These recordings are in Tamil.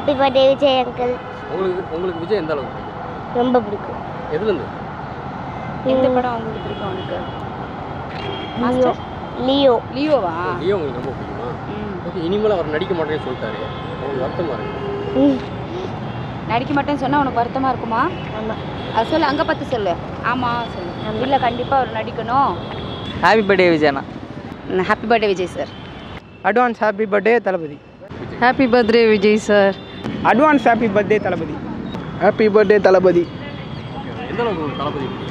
ஹாப்பி பர்த்டே விஜய் அங்கிள் உங்களுக்கு உங்களுக்கு விஜய் எந்த அளவுக்கு பிடிக்கும் ரொம்ப பிடிக்கும் எதுலேருந்து எந்த படம் உங்களுக்கு பிடிக்கும் உனக்கு லியோ மாஸ்டர் லியோ லியோவா லியோ உங்களுக்கு ரொம்ப பிடிக்குமா ம் ஓகே இனிமேல் அவர் நடிக்க மாட்டேன்னு சொல்லிட்டாரு உங்களுக்கு வருத்தமாக இருக்கு ம் நடிக்க மாட்டேன்னு சொன்னால் உனக்கு வருத்தமாக இருக்குமா ஆமாம் அது சொல்லு அங்கே பார்த்து சொல்லு ஆமாம் சொல்லு இல்லை கண்டிப்பாக அவர் நடிக்கணும் ஹாப்பி பர்த்டே விஜயண்ணா happy birthday Vijay sir advance happy birthday Thalapathy happy birthday Vijay sir advance happy birthday Thalapathy happy birthday Thalapathy எந்த அளவுக்கு உங்களுக்கு தளபதி பிடிக்கும்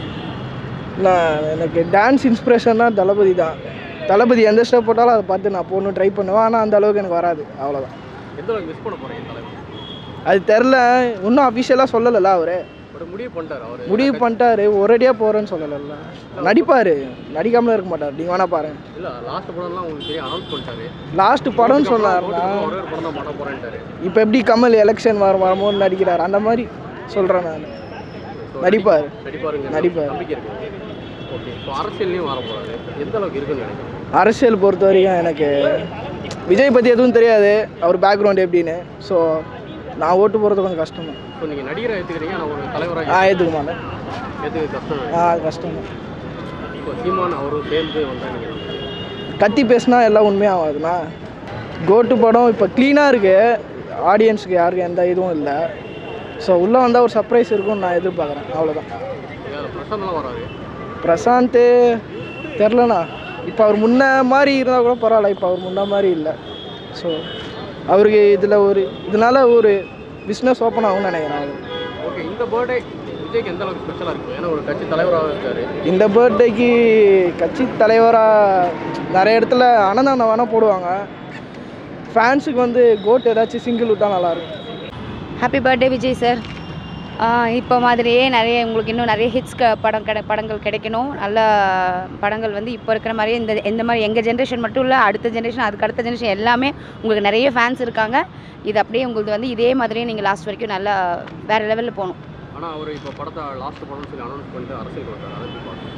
நான் எனக்கு டான்ஸ் இன்ஸ்பிரேஷன்னா தளபதி தான் தளபதி எந்த ஸ்டெப் போட்டாலும் அதை பார்த்து நான் போகணும் ட்ரை பண்ணுவேன் ஆனால் அந்த அளவுக்கு எனக்கு வராது அவ்வளோதான் எந்த அளவுக்கு மிஸ் பண்ண போகிறீங்க தலைவர் அது தெரில இன்னும் அஃபிஷியலாக சொல்லலைல்ல அவர் பட் முடிவு பண்ணிட்டாரு அவர் முடிவு பண்ணிட்டாரு ஒரேடியாக போகிறேன்னு சொல்லலைல்ல நடிப்பார் நடிக்காமலே இருக்க மாட்டார் நீங்கள் வேணா பாருங்க இல்லை லாஸ்ட் படம்லாம் உங்களுக்கு தெரியும் அனௌன்ஸ் பண்ணிட்டாரு லாஸ்ட் படம்னு சொன்னார்னா ஒரே ஒரு படம் தான் பண்ண போகிறேன்ட்டாரு இப்போ எப்படி கமல் எலெக்ஷன் வர வரும்போது நடிக்கிறார் அந்த மாதிரி சொல்கிறேன் நான் நடிப்பார் நடிப்பாருங்க நடிப்பார். நம்பிக்கை இருக்கு ஓகே இப்போ அரசியல்லையும் வர போகிறாரு எந்த அளவுக்கு இருக்குன்னு நினைக்கிறேன் அரசியல் பொறுத்த வரைக்கும் எனக்கு விஜய் பற்றி எதுவும் தெரியாது அவர் பேக்ரவுண்ட் எப்படின்னு ஸோ நான் ஓட்டு போகிறது கொஞ்சம் கஷ்டம் தான் ஸோ நீங்கள் நடிகரை ஏற்றுக்கிறீங்க ஆனால் ஒரு தலைவராக நான் ஏற்றுக்க மாட்டேன் ஏற்றுக்க கஷ்டம் ஆ அது கஷ்டம் தான் இப்போ சீமான் அவரும் சேர்ந்து வந்தால் நீங்கள் கத்தி பேசினா எல்லாம் உண்மையாகாதுண்ணா கோட்டு படம் இப்போ க்ளீனாக இருக்குது ஆடியன்ஸுக்கு யாருக்கும் எந்த இதுவும் இல்லை ஸோ உள்ளே வந்தால் ஒரு சர்ப்ரைஸ் இருக்கும்னு நான் எதிர்பார்க்குறேன் அவ்வளோதான் அதில் பிரசாந்த்லாம் வராரு பிரசாந்த் தெரிலண்ணா இப்போ அவர் முன்ன மாதிரி இருந்தால் கூட பரவாயில்ல இப்போ அவர் முன்ன மாதிரி இல்லை ஸோ அவருக்கு இதில் ஒரு இதனால ஒரு பிஸ்னஸ் ஓப்பன் ஆகும்னு நினைக்கிறேன் அவர் ஓகே இந்த பர்த்டே விஜய்க்கு எந்த அளவுக்கு ஸ்பெஷலாக இருக்கும் ஏன்னா ஒரு கட்சி தலைவராக இருக்காரு இந்த பர்த்டேக்கு கட்சி தலைவராக நிறைய இடத்துல அன்னதானம் வேணால் போடுவாங்க ஃபேன்ஸுக்கு வந்து கோட் ஏதாச்சும் சிங்கிள் விட்டால் நல்லாயிருக்கும் ஹாப்பி பர்த்டே விஜய் சார் இப்போ மாதிரியே நிறைய உங்களுக்கு இன்னும் நிறைய ஹிட்ஸ் க படம் கிடை படங்கள் கிடைக்கணும் நல்ல படங்கள் வந்து இப்போ இருக்கிற மாதிரியே இந்த இந்த மாதிரி எங்கள் ஜென்ரேஷன் மட்டும் இல்லை அடுத்த ஜென்ரேஷன் அதுக்கு அடுத்த ஜென்ரேஷன் எல்லாமே உங்களுக்கு நிறைய ஃபேன்ஸ் இருக்காங்க இது அப்படியே உங்களுக்கு வந்து இதே மாதிரியே நீங்கள் லாஸ்ட் வரைக்கும் நல்லா வேறு லெவலில் போகணும் ஆனால் அவர் இப்போ படத்தை லாஸ்ட் படம்னு சொல்லி அனௌன்ஸ் பண்ணிட்டு அரசியல் வந்தார் அதை எப்படி பார்க்கணும்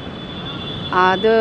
அது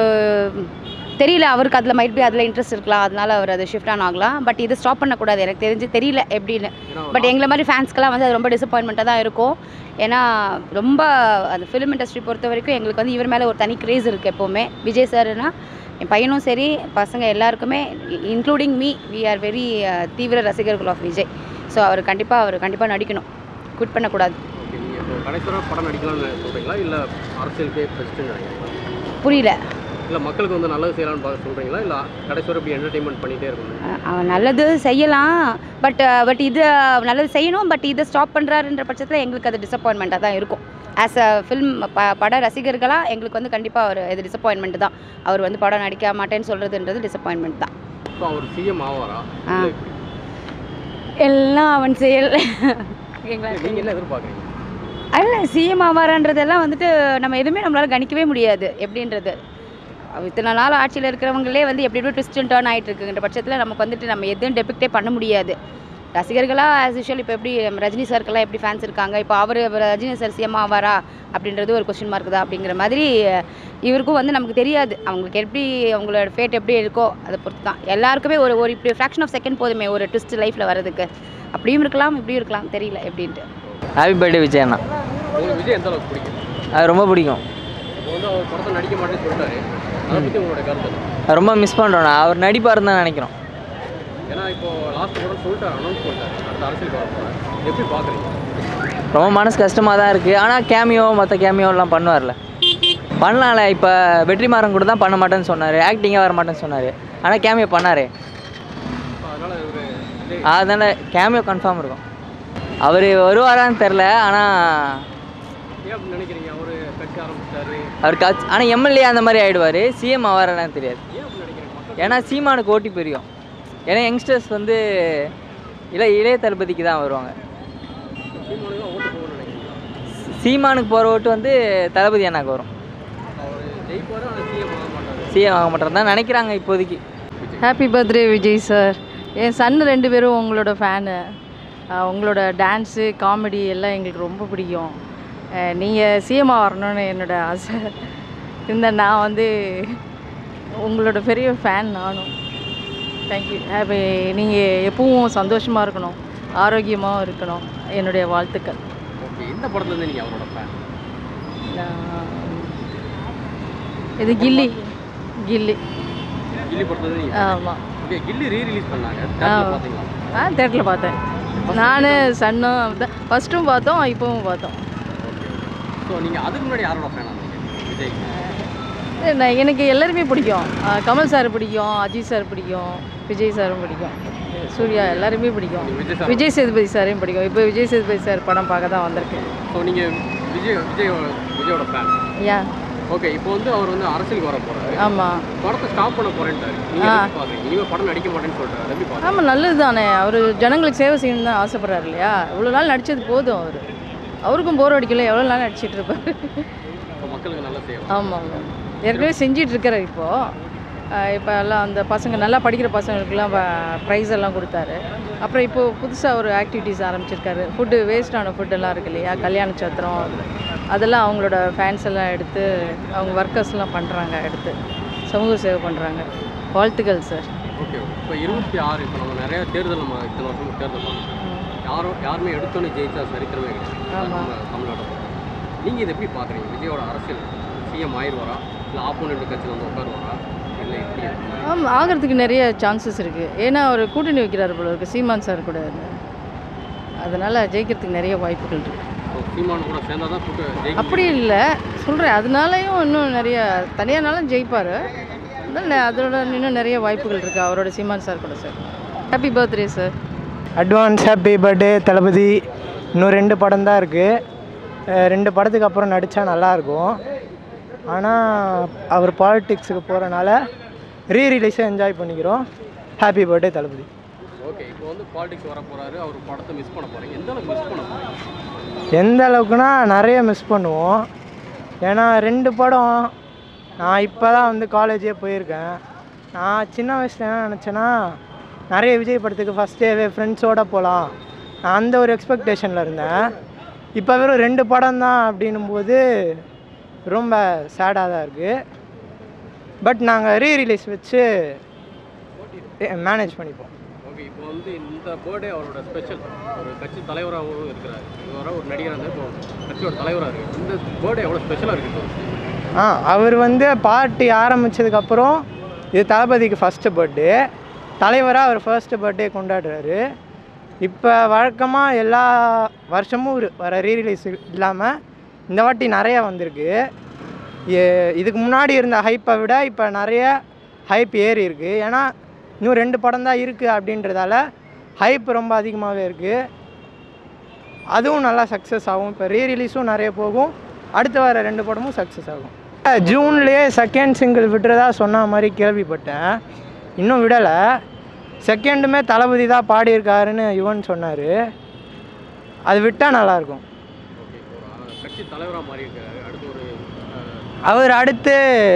தெரியல அவருக்கு அதில் மைட் பி அதில் இன்ட்ரெஸ்ட் இருக்கலாம் அதனால அவர் அதை ஷிஃப்ட் ஆன் ஆகலாம் பட் இது ஸ்டாப் பண்ணக்கூடாது எனக்கு தெரிஞ்சு தெரியல எப்படின்னு ஏன்னா பட் எங்களை மாதிரி ஃபேன்ஸ்க்கெல்லாம் வந்து அது ரொம்ப டிசப்பாயின்மெண்ட்டாக தான் இருக்கும் ஏன்னா ரொம்ப அந்த ஃபிலிம் இண்டஸ்ட்ரி பொறுத்த வரைக்கும் எங்களுக்கு வந்து இவர் மேலே ஒரு தனி கிரேஸ் இருக்குது எப்போவுமே விஜய் சார்னா என் பையனும் சரி பசங்க எல்லாருக்குமே including me we are very தீவிர ரசிகர்கள் ஆஃப் விஜய் ஸோ அவர் கண்டிப்பாக அவர் கண்டிப்பாக நடிக்கணும் குவிட் பண்ணக்கூடாது ஓகே நீங்கள் இப்போ கடைசியாக படம் நடிக்கலாம்னு சொல்கிறீங்களா இல்லை அரசியலுக்கே பெஸ்ட்டுன்னு நினைக்கிறீங்களா புரியல இல்லை மக்களுக்கு வந்து நல்லது செய்யலாம்னு பார்க்க சொல்கிறீங்களா இல்லை கடைசி வரை இப்படி என்டர்டைன்மெண்ட் பண்ணிகிட்டே இருக்கணும் அஹ் அவன் நல்லது செய்யலாம் பட் பட் இது நல்லது செய்யணும் பட் இதை ஸ்டாப் பண்ணுறாருன்ற பட்சத்தில் எங்களுக்கு அது டிசப்பாயின்மெண்ட்டாக தான் இருக்கும் ஆஸ் அ ஃபில்ம் ப பட ரசிகர்களாக எங்களுக்கு வந்து கண்டிப்பாக ஒரு இது டிசப்பாயின்மெண்ட் தான் அவர் வந்து படம் நடிக்க மாட்டேன்னு சொல்கிறதுன்றது டிசப்பாயின்மெண்ட் தான் ஸோ அவர் சிஎம் ஆவாரா ஆ. இல்லை எப்படி? எல்லாம் அவன் செயல் ஓகேங்களா நீங்கள் என்ன எதிர்பார்க்குறீங்க அல்ல சிஎம் ஆவாரான்றதெல்லாம் வந்துட்டு நம்ம எதுவுமே நம்மளால் கணிக்கவே முடியாது எப்படின்றது அவ இத்தனை நாள் ஆட்சியில் இருக்கிறவங்களே வந்து எப்படி எப்படி ட்விஸ்ட் டேர்ன் ஆகிட்டு இருக்குங்கிற பட்சத்தில் நமக்கு வந்துட்டு நம்ம எதுவும் டெபிக்டே பண்ண முடியாது ரசிகர்களாக ஆஸ் யூஷுவல் இப்போ எப்படி நம்ம ரஜினி சாருக்கெல்லாம் எப்படி ஃபேன்ஸ் இருக்காங்க இப்போ அவர் ரஜினி சார் சிஎம் ஆவாரா அப்படின்றது ஒரு கொஸ்டின் மார்க் தான் அப்படிங்கிற மாதிரி இவருக்கும் வந்து நமக்கு தெரியாது அவங்களுக்கு எப்படி அவங்களோட ஃபேட் எப்படி இருக்கோ அதை பொறுத்து தான் எல்லாருக்குமே ஒரு ஒரு இப்படி ஃப்ராக்ஷன் ஆஃப் செகண்ட் போதுமே ஒரு ட்விஸ்ட் லைஃப்பில் வர்றதுக்கு அப்படியும் இருக்கலாம் இப்படியும் இருக்கலாம் தெரியல எப்படின்ட்டு ஹாப்பி பர்த்டே விஜயண்ணா உங்களுக்கு விஜய் எந்த அளவுக்கு பிடிக்கும் அது ரொம்ப பிடிக்கும் இப்போ வந்து அவர் படத்தை நடிக்க மாட்டேன்னு சொல்லிட்டாரு அதை பற்றி உங்களோட கருத்து என்ன? அது ரொம்ப மிஸ் பண்ணுறோண்ணா அவர் நடிப்பாருன்னு தான் நினைக்கிறோம் ஏன்னா இப்போ லாஸ்ட் படம் சொல்லிட்டு அனௌன்ஸ் பண்ணிட்டாரு அடுத்த அரசியல் வர போகிறேன் எப்படி பார்க்குறீங்க ரொம்ப மனசு கஷ்டமாக தான் இருக்குது ஆனால் கேமியோ மற்ற கேமியோலாம் பண்ணுவார்ல பண்ணலாம்ல இப்போ வெற்றிமாறன் கூட தான் பண்ண மாட்டேன்னு சொன்னார் ஆக்டிங்கே வர மாட்டேன்னு சொன்னார் ஆனால் கேமியோ பண்ணார் இப்போ அதனால் இவர் விஜய் அதனால் கேமியோ கன்ஃபார்ம் இருக்கும் அவர் வருவாரான்னு தெரில ஆனால் ஏன் அப்படி நினைக்கிறீங்க அவர் கட்சி ஆரம்பிச்சிட்டாரு அவர் கட்சி ஆனால் எம்எல்ஏ அந்த மாதிரி ஆகிடுவார் சிஎம் ஆவாரான்னு தெரியாது ஏன் அப்படி நினைக்கிறீங்க மக்கள் ஏன்னா சீமானுக்கு ஓட்டி பெரியும் ஏன்னா யங்ஸ்டர்ஸ் வந்து இல்லை இளைய தளபதிக்கு தான் வருவாங்க சீமானுக்கு ஓட்டு போகணும்னு நினைக்கிறீங்களா சீமானுக்கு போகிற ஓட்டு வந்து தளபதி அண்ணாக்கு வரும் அவர் ஜெயிப்பார் ஆனால் சிஎம் ஆக மாட்டார் சிஎம் ஆக மாட்டேன் தான் நினைக்கிறாங்க இப்போதைக்கு ஹாப்பி பர்த்டே விஜய் சார் என் சன் ரெண்டு பேரும் உங்களோட ஃபேனு உங்களோட டான்ஸு காமெடி எல்லாம் எங்களுக்கு ரொம்ப பிடிக்கும் நீங்கள் சிஎம்மாக வரணும்னு என்னோட ஆசை இந்த நான் வந்து உங்களோட பெரிய ஃபேன் நானும் தேங்க்யூ ஹாப்பி நீங்கள் எப்பவும் சந்தோஷமாக இருக்கணும் ஆரோக்கியமாகவும் இருக்கணும் என்னுடைய வாழ்த்துக்கள் ஓகே இந்த படத்துலேருந்து நீங்கள் அவரோட ஃபேன் நான் இது கில்லி கில்லி கில்லி படத்துலேருந்து நீங்கள் ஆமாம் ஓகே கில்லி ரீ ரிலீஸ் பண்ணாங்க ஆ. தேட்டரில் பார்த்தீங்களா ஆ தேட்டரில் பார்த்தேன் நான் சன்னும் ஃபஸ்ட்டும் பார்த்தோம் இப்போவும் பார்த்தோம் ஓகே ஸோ நீங்கள் அதுக்கு முன்னாடி யாரோட ஃபேனாக இருந்தீங்க விஜய் ஏ, நான் எனக்கு எல்லாருமே பிடிக்கும் ஆ, கமல் சார் பிடிக்கும் அஜித் சார் பிடிக்கும் விஜய் சாரும் பிடிக்கும் சூர்யா எல்லாருமே பிடிக்கும் நீங்க விஜய் சார் விஜய் சேதுபதி சாரையும் பிடிக்கும் இப்போ விஜய் சேதுபதி சார் படம் பார்க்க தான் வந்திருக்கேன் ஸோ நீங்கள் விஜய் விஜய் விஜயோட ஃபேன் ஏன் ஓகே இப்போ வந்து அவர் வந்து அரசியலுக்கு வர போறாரு ஆமாம் படத்தை ஸ்டாப் பண்ண போறேன்ட்டாரு நீங்க ஆ. எப்படி பாக்குறீங்க இனிமே படம் நடிக்க மாட்டேன்னு சொல்றாரு எப்படி பாக்குறீங்க ஆமாம் நல்லது தானே அவர் ஜனங்களுக்கு சேவை செய்யணும்னு தான் ஆசைப்படுறாரு இல்லையா இவ்வளோ நாள் நடித்தது போதும் அவர் அவருக்கும் போர் அடிக்கல எவ்வளோ நாள் நடிச்சிட்டு இருப்பாரு இப்போ மக்களுக்கு நல்லா செய்யலாம் ஆமாம் ஆமாம் ஏற்கனவே செஞ்சிட்டு இருக்கிறார் இப்போது இப்போ எல்லாம் அந்த பசங்க நல்லா படிக்கிற பசங்களுக்குலாம் ப்ரைஸ் எல்லாம் கொடுத்தாரு அப்புறம் இப்போது புதுசாக ஒரு ஆக்டிவிட்டீஸ் ஆரம்பிச்சிருக்காரு ஃபுட்டு வேஸ்டான ஃபுட்டெல்லாம் இருக்கு இல்லையா கல்யாண சத்திரம் அதெல்லாம் அவங்களோட ஃபேன்ஸ் எல்லாம் எடுத்து அவங்க ஒர்க்கர்ஸ்லாம் பண்ணுறாங்க எடுத்து சமூக சேவை பண்ணுறாங்க வாழ்த்துக்கள் சார் ஓகே இப்போ இருபத்தி ஆறு இப்போ நம்ம நிறைய தேர்தல் நம்ம இத்தனை வருஷம் தேர்தல் பார்த்தோம் யாரும் யாருமே எடுத்தோன்னே ஜெயிச்சா சரித்திரமே கிடையாது ஆமா. நம்ம தமிழ்நாட்டில் நீங்கள் இதை எப்படி பார்க்குறீங்க விஜயோட அரசியல் சிஎம் ஆயிடுவாரா இல்லை ஆப்போனண்ட் கட்சியில் வந்து உட்காருவாரா இல்லை எப்படி இருக்கும் ஆமாம் ஆகிறதுக்கு நிறைய சான்சஸ் இருக்குது ஏன்னா அவர் கூட்டணி வைக்கிறார் போல இருக்கு சீமான் சார் கூட அதனால் ஜெயிக்கிறதுக்கு நிறைய வாய்ப்புகள் இருக்குது ஸோ சீமான் கூட சேர்ந்தா தான் கூட்டு ஜெயிக்க அப்படி இல்லை சொல்கிறேன் அதனாலையும் இன்னும் நிறைய தனியானாலும் ஜெயிப்பார் அதோட இன்னும் நிறைய வாய்ப்புகள் இருக்குது அவரோட சீமான் சார் கூட sir happy birthday sir advance happy birthday Thalapathy இன்னும் ரெண்டு படம் தான் இருக்குது ரெண்டு படத்துக்கு அப்புறம் நடித்தா நல்லாயிருக்கும் ஆனால் அவர் பாலிடிக்ஸுக்கு போகிறனால ரீ ரிலீஸை என்ஜாய் பண்ணிக்கிறோம் ஹாப்பி பர்த்டே தளபதி ஓகே இப்போ வந்து பாலிடிக்ஸ் வர போறாரு அவர் படத்தை மிஸ் பண்ண போறீங்க எந்த அளவுக்கு மிஸ் பண்ண போறீங்க எந்த அளவுக்குனா நிறைய மிஸ் பண்ணுவோம் ஏன்னா ரெண்டு படம் நான் இப்போ தான் வந்து காலேஜே போயிருக்கேன் நான் சின்ன வயசில் என்ன நினச்சேன்னா நிறைய விஜய் படத்துக்கு ஃபஸ்ட் டேவே ஃப்ரெண்ட்ஸோடு போகலாம் நான் அந்த ஒரு எக்ஸ்பெக்டேஷனில் இருந்தேன் இப்போ வெறும் ரெண்டு படம் தான் அப்படின்னும்போது ரொம்ப சேடாக தான் இருக்குது பட் நாங்கள் ரீ ரிலீஸ் வச்சு மேனேஜ் பண்ணிப்போம் ஓகே இப்போ வந்து இந்த பர்த்டே அவரோட ஸ்பெஷல் ஒரு கட்சி தலைவராகவும் இருக்கிறார் இவர ஒரு நடிகர் வந்து இப்போ கட்சியோட தலைவராக இருக்கு இந்த பர்த்டே எவ்வளோ ஸ்பெஷலாக இருக்கு இப்போ ஆ அவர் வந்து பார்ட்டி ஆரம்பித்ததுக்கப்புறம் இது தளபதிக்கு ஃபஸ்ட்டு பர்த்டே தலைவராக அவர் ஃபர்ஸ்ட் பர்த்டே கொண்டாடுறாரு இப்போ வழக்கமாக எல்லா வருஷமும் ஒரு வர ரீரிலீஸ் இல்லாமல் இந்த வாட்டி நிறைய வந்திருக்கு ஏ- இதுக்கு முன்னாடி இருந்த ஹைப்பை விட இப்போ நிறைய ஹைப் ஏறி இருக்குது ஏன்னா இன்னும் ரெண்டு படம் தான் இருக்குது அப்படின்றதால ஹைப் ரொம்ப அதிகமாகவே இருக்குது அதுவும் நல்லா சக்ஸஸ் ஆகும் இப்போ ரீ ரிலீஸும் நிறைய போகும் அடுத்து வர ரெண்டு படமும் சக்ஸஸ் ஆகும் ஜூன்லேயே செகண்ட் சிங்கிள் விட்டுறதா சொன்ன மாதிரி கேள்விப்பட்டேன் இன்னும் விடலை செகண்டுமே தளபதி தான் பாடியிருக்காருன்னு யுவன் சொன்னார் அது விட்டால் நல்லாயிருக்கும் ஓகே இப்போ ஒரு அஹ், கட்சி தலைவராக மாறி இருக்காரு அடுத்து ஒரு அஹ், அவர் அடுத்து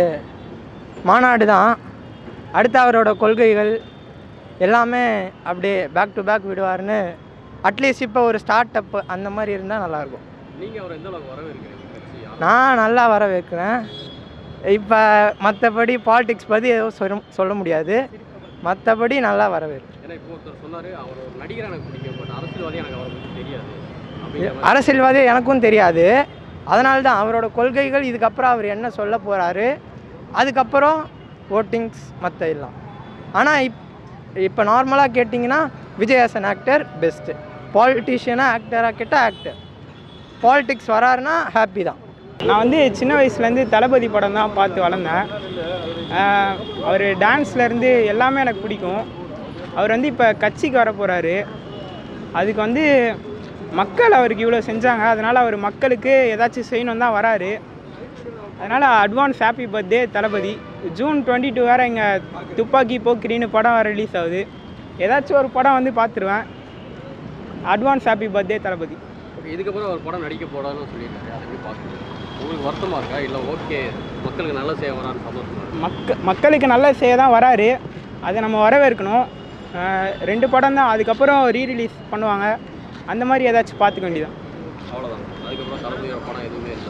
மாநாடு தான் அடுத்து அவரோட கொள்கைகள் எல்லாமே அப்படியே பேக் டு பேக் விடுவார்னு அட்லீஸ்ட் இப்போ ஒரு ஸ்டார்ட் அப் அந்த மாதிரி இருந்தால் நல்லாயிருக்கும் நீங்க அவர் எந்த அளவுக்கு வரவேற்கிறீங்க கட்சி யார் நான் நல்லா வரவேற்கிறேன் இப்போ மற்றபடி பாலிடிக்ஸ் பற்றி எதுவும் சொல்ல சொல்ல முடியாது மற்றபடி நல்லா வரவேற்கிறேன் ஏன்னா இப்போ ஒருத்தர் சொன்னாரு அவர் ஒரு நடிகர் எனக்கு பிடிக்கும் பட் அரசியல்வாதி எனக்கு அவரை பற்றி தெரியாது அப்படிங்கிற மாதிரி அரசியல்வாதி எனக்கும் தெரியாது அதனால தான் அவரோட கொள்கைகள் இதுக்கப்புறம் அவர் என்ன சொல்ல போகிறாரு அதுக்கப்புறம் ஓட்டிங்ஸ் மற்ற எல்லாம் ஆனால் இப் இப்போ நார்மலாக கேட்டிங்கன்னா Vijay as an actor best பாலிட்டிஷியனாக ஆக்டராக கேட்டால் ஆக்டர் பாலிடிக்ஸ் வராருன்னா ஹாப்பி தான் நான் வந்து சின்ன வயசுலேருந்து தளபதி படம் தான் பார்த்து வளர்ந்தேன் ஆஹ் அவர் டான்ஸ்லேருந்து எல்லாமே எனக்கு பிடிக்கும் அவர் வந்து இப்போ கட்சிக்கு வர போகிறாரு அதுக்கு வந்து மக்கள் அவருக்கு இவ்வளோ செஞ்சாங்க அதனால் அவர் மக்களுக்கு ஏதாச்சும் செய்யணும் தான் வராரு அதனால் advance happy birthday Thalapathy June twenty two வேறு இங்கே துப்பாக்கி போக்கிரின்னு படம் வேறு ரிலீஸ் ஆகுது ஏதாச்சும் ஒரு படம் வந்து பார்த்துருவேன் advance happy birthday Thalapathy okay இதுக்கப்புறம் அவர் படம் நடிக்க போடாதுன்னு சொல்லியிருக்காரு அதை எப்படி பார்க்குறது உங்களுக்கு வருத்தமாக இருக்கா இல்லை ஓகே மக்களுக்கு நல்ல செய்ய வரான்னு சந்தோஷமா இருக்கா? மக்க மக்களுக்கு நல்ல செய்ய தான் வராரு அதை நம்ம வரவேற்கணும் ஆஹ் ரெண்டு படம் தான் அதுக்கப்புறம் ரீ ரிலீஸ் பண்ணுவாங்க அந்த மாதிரி ஏதாச்சும் பார்த்துக்க வேண்டியதான் அவ்வளோதான் அதுக்கப்புறம் தளபதியோட படம் எதுவுமே இல்லை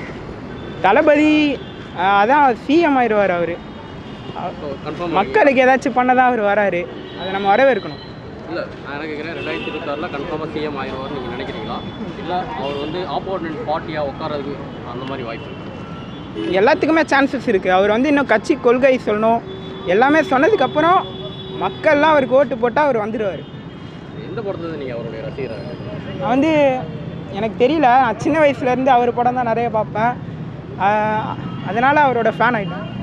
தளபதி ஆஹ் அதான் சிஎம் ஆயிடுவார் அவர் ஸோ கன்ஃபார்ம் மக்களுக்கு ஏதாச்சும் பண்ண தான் அவர் வராரு அதை நம்ம வரவேற்கணும் இல்லை நான் என்ன கேட்குறேன் ரெண்டாயிரத்தி இருபத்தாறில் கன்ஃபார்மாக சிஎம் ஆயிடுவார்னு நீங்கள் நினைக்கிறீங்களா இல்லை அவர் வந்து ஆப்போனன்ட் பார்ட்டியாக உட்காரதுக்கு அந்த மாதிரி வாய்ப்பு இருக்கு எல்லாத்துக்குமே சான்சஸ் இருக்குது அவர் வந்து இன்னும் கட்சி கொள்கை சொல்லணும் எல்லாமே சொன்னதுக்கப்புறம் மக்கள்லாம் அவருக்கு ஓட்டு போட்டால் அவர் வந்துடுவார் எந்த படத்துல நீங்கள் அவருடைய ரசிகராக நான் வந்து எனக்கு தெரியல நான் சின்ன வயசுலேருந்து அவர் படம் தான் நிறைய பார்ப்பேன் அதனால் அவரோட ஃபேன் ஆகிட்டேன்